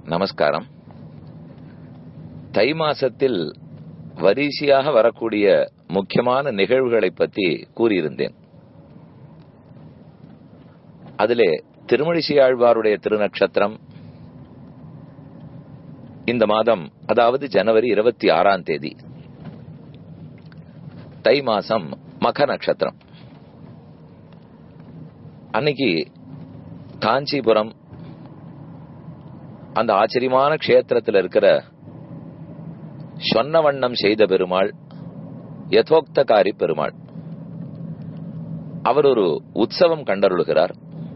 நமஸ்காரம் தை மாசத்தில் வரிசையாக வரக்கூடிய முக்கியமான நிகழ்வுகளை பற்றி கூறியிருந்தேன் அதிலே திருமழிசையாழ்வாருடைய திருநக்ஷத்திரம் இந்த மாதம் அதாவது ஜனவரி இருபத்தி ஆறாம் தேதி தை மாசம் மக நட்சத்திரம் அன்னைக்கு காஞ்சிபுரம் அந்த ஆச்சரியமான க்ஷேத்திரத்தில் இருக்கிற சொன்ன வண்ணம் செய்த பெருமாள் யதோக்தகாரி பெருமாள் அவர் ஒரு உற்சவம் கண்டருளுகிறார்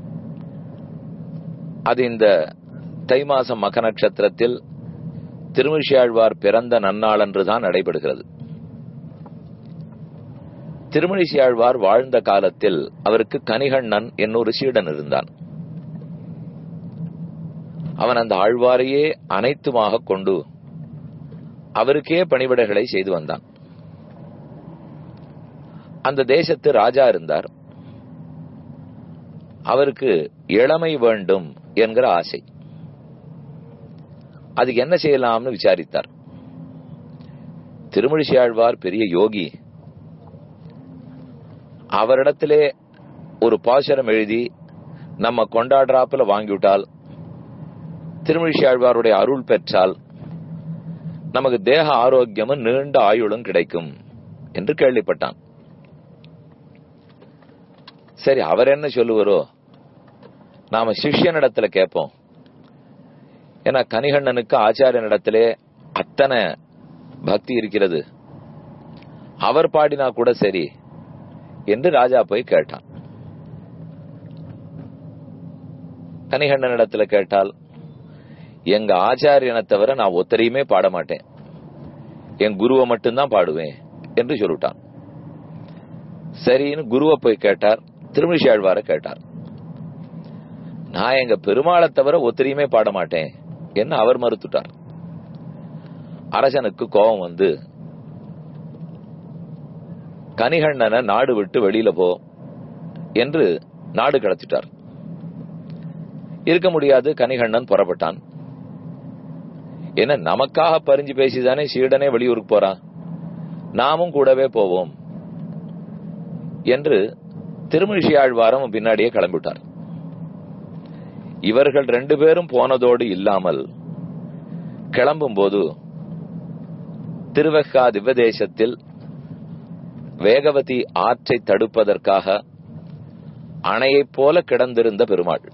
அது இந்த தை மாசம் மக நட்சத்திரத்தில் திருமிழிசையாழ்வார் பிறந்த நன்னாளன்றுதான் நடைபெறுகிறது திருமணிசியாழ்வார் வாழ்ந்த காலத்தில் அவருக்கு கனிகண்ணன் என்னொரு சீடன் இருந்தான் அவன் அந்த ஆழ்வாரையே அனைத்துமாக கொண்டு அவருக்கே பணிவிடைகளை செய்து வந்தான் அந்த தேசத்து ராஜா இருந்தார் அவருக்கு இளமை வேண்டும் என்கிற ஆசை அதுக்கு என்ன செய்யலாம்னு விசாரித்தார் திருமழிசையாழ்வார் பெரிய யோகி அவரிடத்திலே ஒரு பாசுரம் எழுதி நம்ம கொண்டாடுறாப்புல வாங்கிவிட்டால் திருமழிசையாழ்வாருடைய அருள் பெற்றால் நமக்கு தேக ஆரோக்கியமும் நீண்ட ஆயுளும் கிடைக்கும் என்று கேள்விப்பட்டான் சரி அவர் என்ன சொல்லுவாரோ நாம சிஷ்யனிடத்துல கேட்போம் ஏன்னா கனிகண்ணனுக்கு ஆச்சாரியனிடத்திலே அத்தனை பக்தி இருக்கிறது அவர் பாடினா கூட சரி என்று ராஜா போய் கேட்டான் கனிகண்ணனிடத்துல கேட்டால் எங்க ஆச்சாரியனை தவிர நான் ஒத்தரையுமே பாட மாட்டேன் என் குருவை மட்டும்தான் பாடுவேன் என்று சொல்லிட்டான் சரின்னு குருவை போய் கேட்டார் திருமிழிசாழ்வார கேட்டார் நான் எங்க பெருமாளை தவிர ஒத்தரையுமே பாட மாட்டேன் என்று அவர் மறுத்துட்டார் அரசனுக்கு கோபம் வந்து கனிகண்ணனை நாடு விட்டு வெளியில போ என்று நாடு கடத்திட்டார் இருக்க முடியாது கனிகண்ணன் புறப்பட்டான் என்ன நமக்காக பறிஞ்சு பேசிதானே சீடனே வெளியூருக்கு போறான் நாமும் கூடவே போவோம் என்று திருமழிசையாழ்வாரம் பின்னாடியே கிளம்பிவிட்டார் இவர்கள் ரெண்டு பேரும் போனதோடு இல்லாமல் கிளம்பும் போது திருவெக்கா திவ்வதேசத்தில் வேகவதி ஆற்றை தடுப்பதற்காக அணையைப் போல கிடந்திருந்த பெருமாள்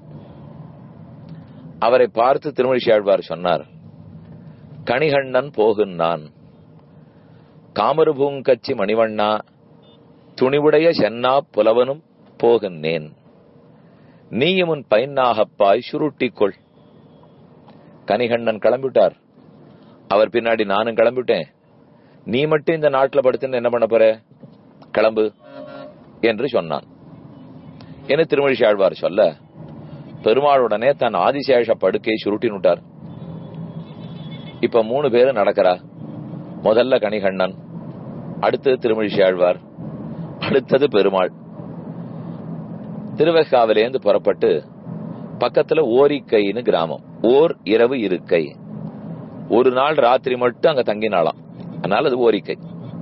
அவரை பார்த்து திருமழிசாழ்வார் சொன்னார் கணிகண்ணன் போகுன்னான் காமருபூங்கச்சி மணிவண்ணா துணிவுடைய சென்னா புலவனும் போகின்றேன் நீயும் உன் பையனாகப்பாய் சுருட்டிக்கொள் கனிகண்ணன் கிளம்பிவிட்டார் அவர் பின்னாடி நானும் கிளம்பிவிட்டேன் நீ மட்டும் இந்த நாட்டில் படுத்துன்னு என்ன பண்ண போற கிளம்பு என்று சொன்னான் என திருமழிசாழ்வார் சொல்ல பெருமாளுடனே தன் ஆதிசேஷ படுக்கையை சுருட்டினுட்டார் இப்ப மூணு பேரும் நடக்கிறா முதல்ல கணிகண்ணன் அடுத்தது திருமழிசாழ்வார் அடுத்தது பெருமாள் திருவெக்காவிலேருந்து புறப்பட்டு பக்கத்துல ஓரிக்கைன்னு கிராமம் ஓர் இரவு இருக்கை ஒரு நாள் ராத்திரி மட்டும் அங்க தங்கினாலாம் அதனால அது ஓரிக்கை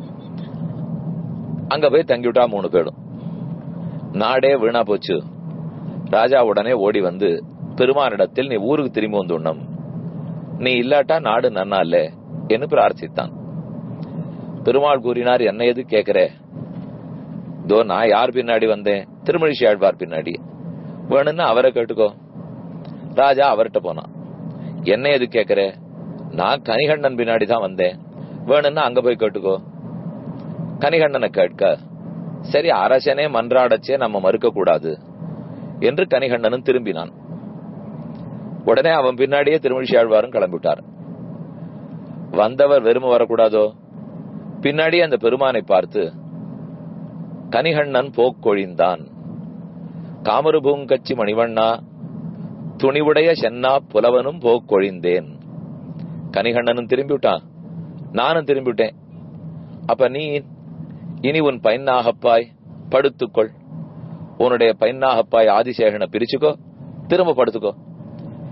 அங்க போய் தங்கிவிட்டா மூணு பேரும் நாடே வீணா போச்சு ராஜா உடனே ஓடி வந்து பெருமானிடத்தில் நீ ஊருக்கு திரும்பி வந்து உண்ணும் நீ இல்லாட்டா நாடு நன்னா இல்ல என்று பிரார்த்தித்தான் பெருமாள் கூறினார் என்ன எது கேக்குற தோ நான் யார் பின்னாடி வந்தேன் திருமழிசை ஆழ்வார் பின்னாடி வேணும்னா அவரை கேட்டுக்கோ ராஜா அவர்கிட்ட போனான் என்ன எது கேக்குற நான் கனிகண்ணன் பின்னாடி தான் வந்தேன் வேணும்னா அங்க போய் கேட்டுக்கோ கனிகண்ணனை கேட்க சரி அரசனே மன்றாடச்சே நம்ம மறுக்க கூடாது என்று கனிகண்ணனும் திரும்பினான் உடனே அவன் பின்னாடியே திருமழிசாழ்வாரும் கிளம்பிவிட்டார் வந்தவர் வெறும வரக்கூடாதோ பின்னாடியே அந்த பெருமானை பார்த்து கனிகண்ணன் போக்கொழிந்தான் காமருபூங்கச்சி மணிவண்ணா துணிவுடைய சென்னா புலவனும் போக்கொழிந்தேன் கனிகண்ணனும் திரும்பிவிட்டான் நானும் திரும்பிவிட்டேன் அப்ப நீ இனி உன் பையனாகப்பாய் படுத்துக்கொள் உன்னுடைய பையனாகப்பாய் ஆதிசேகனை பிரிச்சுக்கோ திரும்ப படுத்துக்கோ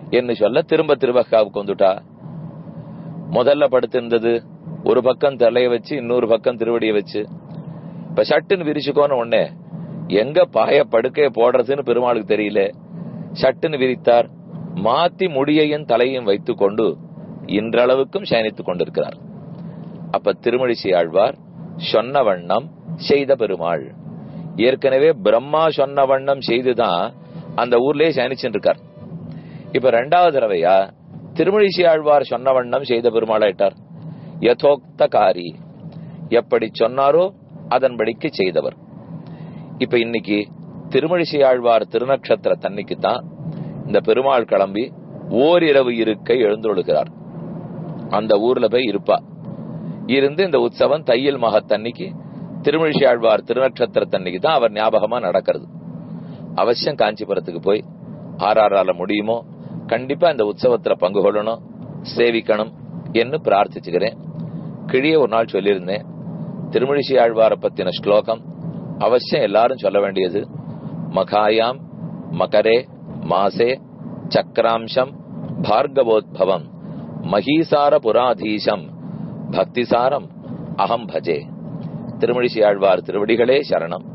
என்று சொல்ல திரும்ப திருவக்காவுக்கு வந்துட்டா முதல்ல படுத்திருந்தது ஒரு பக்கம் தலைய வச்சு இன்னொரு பக்கம் திருவடியை வச்சு இப்ப சட்டுன்னு விரிச்சுக்கோன்னு உடனே எங்க பாய படுக்கைய போடுறதுன்னு பெருமாளுக்கு தெரியல சட்டுன்னு விரித்தார் மாத்தி முடியையும் தலையும் வைத்துக் கொண்டு இன்றளவுக்கும் சயனித்துக் கொண்டிருக்கிறார் அப்ப திருமழிசை ஆழ்வார் சொன்ன வண்ணம் செய்த பெருமாள் ஏற்கனவே பிரம்மா சொன்ன வண்ணம் செய்துதான் அந்த ஊர்லயே சயனிச்சுட்டு இருக்கார் இப்ப ரெண்டாவது தடவையா திருமழிசை ஆழ்வார் சொன்ன வண்ணம் செய்த பெருமாள் ஆயிட்டார் யதோக்த காரி எப்படி சொன்னாரோ அதன்படிக்கு செய்தவர் இப்ப இன்னைக்கு திருமழிசை ஆழ்வார் திருநக்ஷத்திர தன்னைக்கு தான் இந்த பெருமாள் கிளம்பி ஓரிரவு இருக்கை எழுந்தொழுகிறார் அந்த ஊர்ல போய் இருப்பா இருந்து இந்த உற்சவம் தையல் மகத்தன்னைக்கு திருமழிசை ஆழ்வார் திருநட்சத்திரத்தன்னைக்கு தான் அவர் ஞாபகமா நடக்கிறது அவசியம் காஞ்சிபுரத்துக்கு போய் ஆறாறால முடியுமோ கண்டிப்பா இந்த உற்சவத்துல பங்கு கொள்ளணும் சேவிக்கணும் என்று பிரார்த்திச்சுக்கிறேன் கிழிய ஒரு நாள் சொல்லியிருந்தேன் திருமழிசை ஆழ்வாரை பத்தின ஸ்லோகம் அவசியம் எல்லாரும் சொல்ல வேண்டியது மகாயாம் மகரே மாசே சக்கராம்சம் பார்கவோத்பவம் மகீசார புராதீசம் பக்திசாரம் அகம் பஜே திருமழிசை ஆழ்வார் திருவடிகளே சரணம்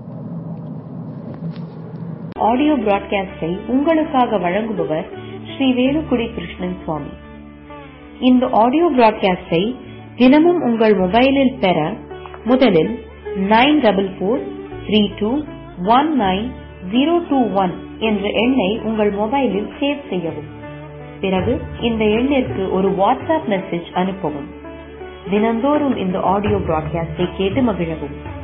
ஆடியோ பிராட்காஸ்டை உங்களுக்காக வழங்குபவர் ஸ்ரீ வேலுக்குடி கிருஷ்ணன் சுவாமி இந்த ஆடியோ பிராட்காஸ்டை தினமும் உங்கள் மொபைலில் பெற முதலில் nine double four three two one nine zero two one என்ற எண்ணை உங்கள் மொபைலில் சேவ் செய்யவும் பிறகு இந்த எண்ணிற்கு ஒரு வாட்ஸ்அப் மெசேஜ் அனுப்பவும் தினந்தோறும் இந்த ஆடியோ பிராட்காஸ்டை கேட்டு மகிழவும்